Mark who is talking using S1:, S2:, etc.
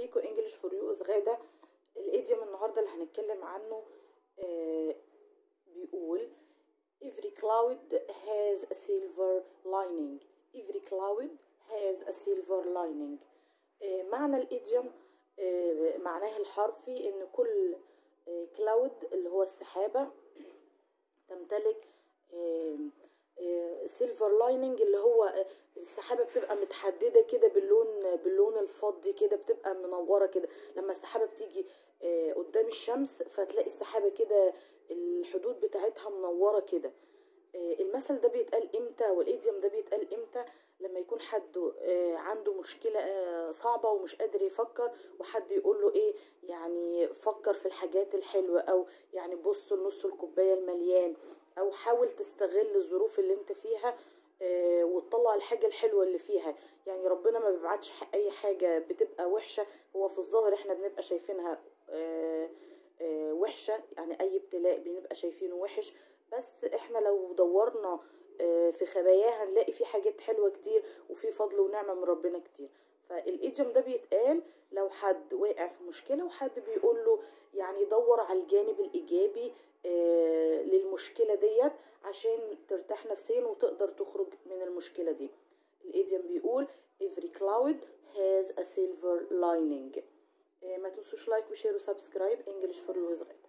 S1: بيكم انجلش فور يو غاده الايديوم النهارده اللي هنتكلم عنه آه بيقول every cloud has a silver lining every cloud has a silver lining آه معنى الايديوم آه معناه الحرفي ان كل كلاود اللي هو السحابه تمتلك سيلفر لايننج اللي هو السحابه بتبقى متحدده كده باللون باللون الفضي كده بتبقى منوره كده لما السحابه بتيجي قدام الشمس فتلاقي السحابه كده الحدود بتاعتها منوره كده المثل ده بيتقال امتى والايديوم ده بيتقال امتى لما يكون حد عنده مشكله صعبه ومش قادر يفكر وحد يقول له ايه يعني فكر في الحاجات الحلوه او يعني بص لنص الكوبايه المليان او حاول تستغل الظروف اللي انت فيها وتطلع الحاجة الحلوة اللي فيها يعني ربنا ما بيبعتش اي حاجة بتبقى وحشة هو في الظاهر احنا بنبقى شايفينها وحشة يعني اي ابتلاء بنبقى شايفينه وحش بس احنا لو دورنا في خباياها هنلاقي في حاجات حلوة كتير وفي فضل ونعمة من ربنا كتير فالايديوم ده بيتقال لو حد واقع في مشكلة وحد بيقول له يعني دور على الجانب الإيجابي آه للمشكلة ديت عشان ترتاح نفسيا وتقدر تخرج من المشكلة دي الايديوم بيقول every cloud has a silver lining آه ما تنسوش لايك وشير وسبسكرايب انجلش فور يوز